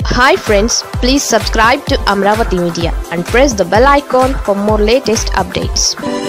hi friends please subscribe to Amaravati media and press the bell icon for more latest updates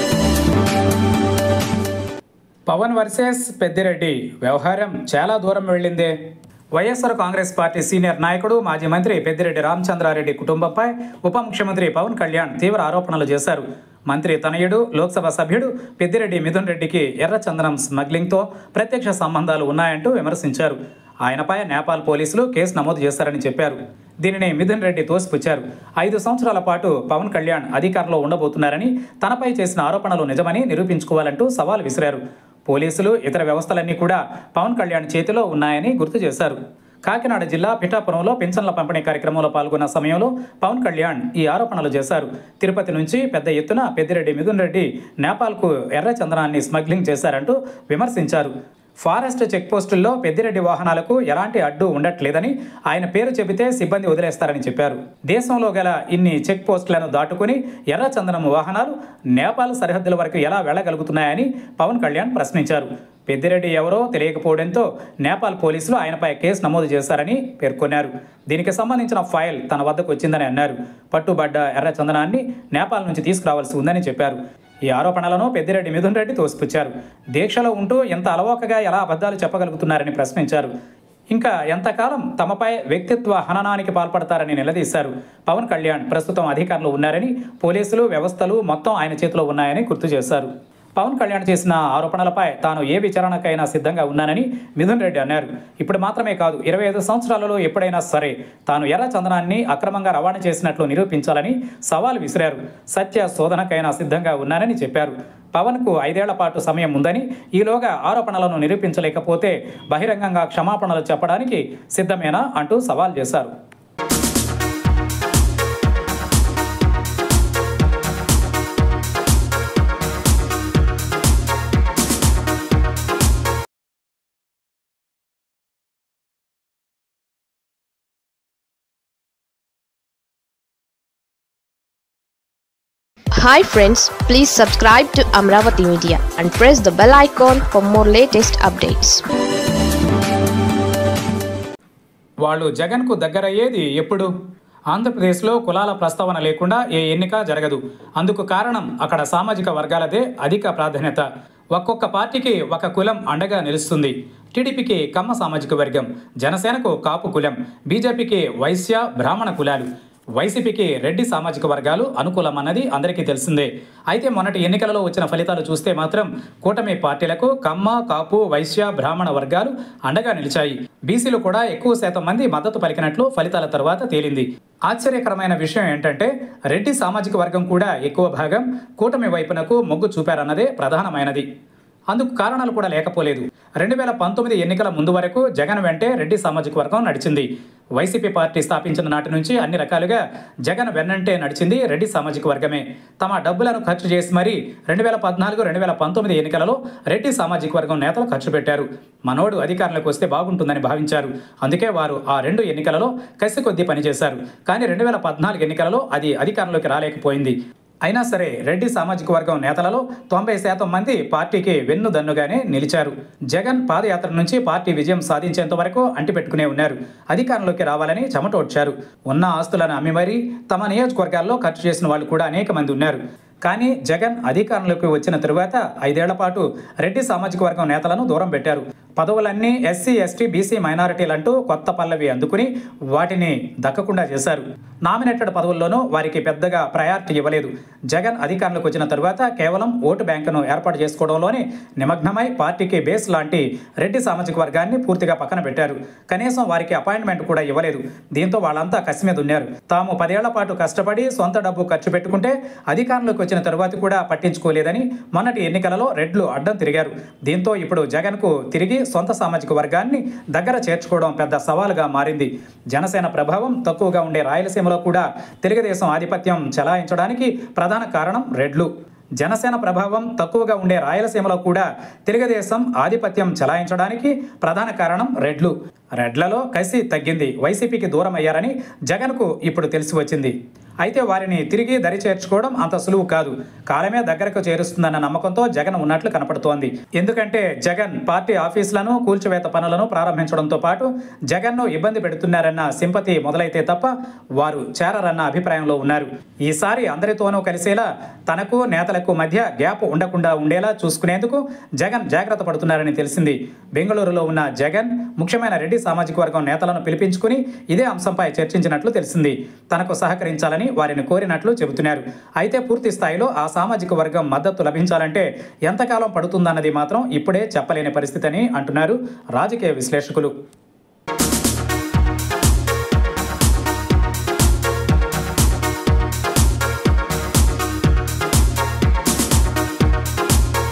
Pawan versus Peddireddy వ్యవహారం చాలా దూరం వెళ్ళిందే YSR Congress party senior నాయకుడు మాజీ మంత్రి పెద్దిరెడ్డి రామచంద్రారెడ్డి కుటుంబంపై ఉప ముఖ్యమంత్రి పవన్ కళ్యాణ్ తీవ్ర ఆరోపణలు చేశారు మంత్రి తనయుడు లోక్సభ సభ్యుడు పెద్దిరెడ్డి మిథున్ రెడ్డికి ఎర్రచందనం స్మగ్లింగ్తో ప్రత్యక్ష సంబంధాలు ఉన్నాయంటూ విమర్శించారు ఆయనపై నేపాల్ పోలీసులు కేసు నమోదు చేశారని చెప్పారు దీనిని మిథున్ రెడ్డి తోసిపుచ్చారు ఐదు సంవత్సరాల పాటు పవన్ కళ్యాణ్ అధికారంలో ఉండబోతున్నారని తనపై చేసిన ఆరోపణలు నిజమని నిరూపించుకోవాలంటూ సవాల్ విసిరారు పోలీసులు ఇతర వ్యవస్థలన్నీ కూడా పవన్ కళ్యాణ్ చేతిలో ఉన్నాయని గుర్తు చేశారు కాకినాడ జిల్లా పిఠాపురంలో పింఛన్ల పంపిణీ కార్యక్రమంలో పాల్గొన్న సమయంలో పవన్ కళ్యాణ్ ఈ ఆరోపణలు చేశారు తిరుపతి నుంచి పెద్ద ఎత్తున పెద్దిరెడ్డి మిథున్ రెడ్డి నేపాల్కు ఎర్ర చందనాన్ని స్మగ్లింగ్ చేశారంటూ విమర్శించారు ఫారెస్ట్ చెక్ పోస్టుల్లో పెద్దిరెడ్డి వాహనాలకు ఎలాంటి అడ్డు ఉండట్లేదని ఆయన పేరు చెబితే సిబ్బంది వదిలేస్తారని చెప్పారు దేశంలో గల ఇన్ని చెక్ పోస్టులను దాటుకుని ఎర్రచందనం వాహనాలు నేపాల్ సరిహద్దుల వరకు ఎలా వెళ్ళగలుగుతున్నాయని పవన్ కళ్యాణ్ ప్రశ్నించారు పెద్దిరెడ్డి ఎవరో తెలియకపోవడంతో నేపాల్ పోలీసులు ఆయనపై కేసు నమోదు చేశారని పేర్కొన్నారు దీనికి సంబంధించిన ఫైల్ తన వద్దకు వచ్చిందని అన్నారు పట్టుబడ్డ ఎర్ర చందనాన్ని నేపాల్ నుంచి తీసుకురావాల్సి ఉందని చెప్పారు ఈ ఆరోపణలను పెద్దిరెడ్డి మిథున్ రెడ్డి తోసిపుచ్చారు దీక్షలో ఉంటూ ఎంత అలవోకగా ఎలా అబద్ధాలు చెప్పగలుగుతున్నారని ప్రశ్నించారు ఇంకా ఎంతకాలం తమపై వ్యక్తిత్వ హననానికి పాల్పడతారని నిలదీశారు పవన్ కళ్యాణ్ ప్రస్తుతం అధికారంలో ఉన్నారని పోలీసులు వ్యవస్థలు మొత్తం ఆయన చేతిలో ఉన్నాయని గుర్తు చేశారు పవన్ కళ్యాణ్ చేసిన ఆరోపణలపై తాను ఏ విచారణకైనా సిద్ధంగా ఉన్నానని మిథున్ రెడ్డి అన్నారు ఇప్పుడు మాత్రమే కాదు ఇరవై ఐదు సంవత్సరాలలో ఎప్పుడైనా సరే తాను ఎర్ర చందనాన్ని అక్రమంగా రవాణా చేసినట్లు నిరూపించాలని సవాల్ విసిరారు సత్య శోధనకైనా సిద్ధంగా ఉన్నానని చెప్పారు పవన్కు ఐదేళ్ల పాటు సమయం ఉందని ఈలోగా ఆరోపణలను నిరూపించలేకపోతే బహిరంగంగా క్షమాపణలు చెప్పడానికి సిద్ధమేనా అంటూ సవాల్ చేశారు hi friends please subscribe to Amaravati media and press the bell icon for more latest updates వాళ్ళు జగన్కు దగ్గరయ్యేది ఎప్పుడు ఆంధ్రప్రదేశ్లో కులాల ప్రస్తావన లేకుండా ఏ ఎన్నిక జరగదు అందుకు కారణం అక్కడ సామాజిక వర్గాలదే అధిక ప్రాధాన్యత ఒక్కొక్క పార్టీకి ఒక కులం అండగా నిలుస్తుంది టీడీపీకి కమ్మ సామాజిక వర్గం జనసేనకు కాపు కులం బీజేపీకి వైశ్య బ్రాహ్మణ కులాలు వైసీపీకి రెడ్డి సామాజిక వర్గాలు అనుకూలమన్నది అందరికీ తెలిసిందే అయితే మొన్నటి ఎన్నికలలో వచ్చిన ఫలితాలు చూస్తే మాత్రం కూటమి పార్టీలకు కమ్మ కాపు వైశ్య బ్రాహ్మణ వర్గాలు అండగా నిలిచాయి బీసీలు కూడా ఎక్కువ శాతం మంది మద్దతు పలికినట్లు ఫలితాల తర్వాత తేలింది ఆశ్చర్యకరమైన విషయం ఏంటంటే రెడ్డి సామాజిక వర్గం కూడా ఎక్కువ భాగం కూటమి వైపునకు మొగ్గు చూపారన్నదే ప్రధానమైనది అందుకు కారణాలు కూడా లేకపోలేదు రెండు వేల పంతొమ్మిది ఎన్నికల ముందు వరకు జగన్ వెంటే రెడ్డి సామాజిక వర్గం నడిచింది వైసీపీ పార్టీ స్థాపించిన నాటి నుంచి అన్ని రకాలుగా జగన్ వెన్నంటే నడిచింది రెడ్డి సామాజిక వర్గమే తమ డబ్బులను ఖర్చు చేసి మరీ రెండు వేల పద్నాలుగు రెండు వేల పంతొమ్మిది ఎన్నికలలో రెడ్డి సామాజిక వర్గం నేతలు ఖర్చు పెట్టారు మనోడు అధికారంలోకి వస్తే బాగుంటుందని భావించారు అందుకే వారు ఆ రెండు ఎన్నికలలో కసి కొద్దీ పనిచేశారు కానీ రెండు వేల పద్నాలుగు ఎన్నికలలో అది అధికారంలోకి రాలేకపోయింది అయినా సరే రెడ్డి సామాజిక వర్గం నేతలలో తొంభై శాతం మంది పార్టీకి వెన్నుదన్నుగానే నిలిచారు జగన్ పాదయాత్ర నుంచి పార్టీ విజయం సాధించేంత వరకు అంటిపెట్టుకునే ఉన్నారు అధికారంలోకి రావాలని చెమటోడ్చారు ఉన్న ఆస్తులను అమ్మి మరీ తమ నియోజకవర్గాల్లో ఖర్చు చేసిన వాళ్ళు కూడా అనేక మంది ఉన్నారు కానీ జగన్ అధికారంలోకి వచ్చిన తరువాత ఐదేళ్ల పాటు రెడ్డి సామాజిక వర్గం నేతలను దూరం పెట్టారు పదవులన్నీ ఎస్సీ ఎస్టీ బీసీ మైనారిటీలంటూ కొత్త పల్లవి అందుకుని వాటిని దక్కకుండా చేశారు నామినేటెడ్ పదవుల్లోనూ వారికి పెద్దగా ప్రయారిటీ ఇవ్వలేదు జగన్ అధికారంలోకి వచ్చిన తరువాత కేవలం ఓటు బ్యాంకును ఏర్పాటు చేసుకోవడంలోనే నిమగ్నమై పార్టీకి బేస్ లాంటి రెడ్డి సామాజిక వర్గాన్ని పూర్తిగా పక్కన పెట్టారు కనీసం వారికి అపాయింట్మెంట్ కూడా ఇవ్వలేదు దీంతో వాళ్ళంతా కసి మీద ఉన్నారు తాము పదేళ్ల పాటు కష్టపడి సొంత డబ్బు ఖర్చు పెట్టుకుంటే అధికారంలోకి వచ్చిన తరువాత కూడా పట్టించుకోలేదని మొన్నటి ఎన్నికలలో రెడ్లు అడ్డం తిరిగారు దీంతో ఇప్పుడు జగన్కు తిరిగి సొంత సామాజిక వర్గాన్ని దగ్గర చేర్చుకోవడం పెద్ద సవాలుగా మారింది జనసేన ప్రభావం తక్కువగా ఉండే రాయలసీమలో కూడా తెలుగుదేశం ఆధిపత్యం చెలాయించడానికి ప్రధాన కారణం రెడ్లు జనసేన ప్రభావం తక్కువగా ఉండే రాయలసీమలో కూడా తెలుగుదేశం ఆధిపత్యం చెలాయించడానికి ప్రధాన కారణం రెడ్లు రెడ్లలో కసి తగ్గింది వైసీపీకి దూరం అయ్యారని జగన్కు ఇప్పుడు తెలిసి వచ్చింది అయితే వారిని తిరిగి దరి చేర్చుకోవడం అంత సులువు కాదు కాలమే దగ్గరకు చేరుస్తుందన్న నమ్మకంతో జగన్ ఉన్నట్లు కనపడుతోంది ఎందుకంటే జగన్ పార్టీ ఆఫీసులను కూల్చివేత పనులను ప్రారంభించడంతో పాటు జగన్ను ఇబ్బంది పెడుతున్నారన్న సింపతి మొదలైతే తప్ప వారు చేరరన్న అభిప్రాయంలో ఉన్నారు ఈసారి అందరితోనూ కలిసేలా తనకు నేతలకు మధ్య గ్యాప్ ఉండకుండా ఉండేలా చూసుకునేందుకు జగన్ జాగ్రత్త పడుతున్నారని తెలిసింది బెంగళూరులో ఉన్న జగన్ ముఖ్యమైన రెడ్డి సామాజిక వర్గం నేతలను పిలిపించుకుని ఇదే అంశంపై చర్చించినట్లు తెలిసింది తనకు సహకరించాలని వారిని కోరినట్లు చెబుతున్నారు అయితే పూర్తి స్థాయిలో ఆ సామాజిక వర్గం మద్దతు లభించాలంటే ఎంతకాలం పడుతుందన్నది మాత్రం ఇప్పుడే చెప్పలేని పరిస్థితి అని అంటున్నారు రాజకీయ విశ్లేషకులు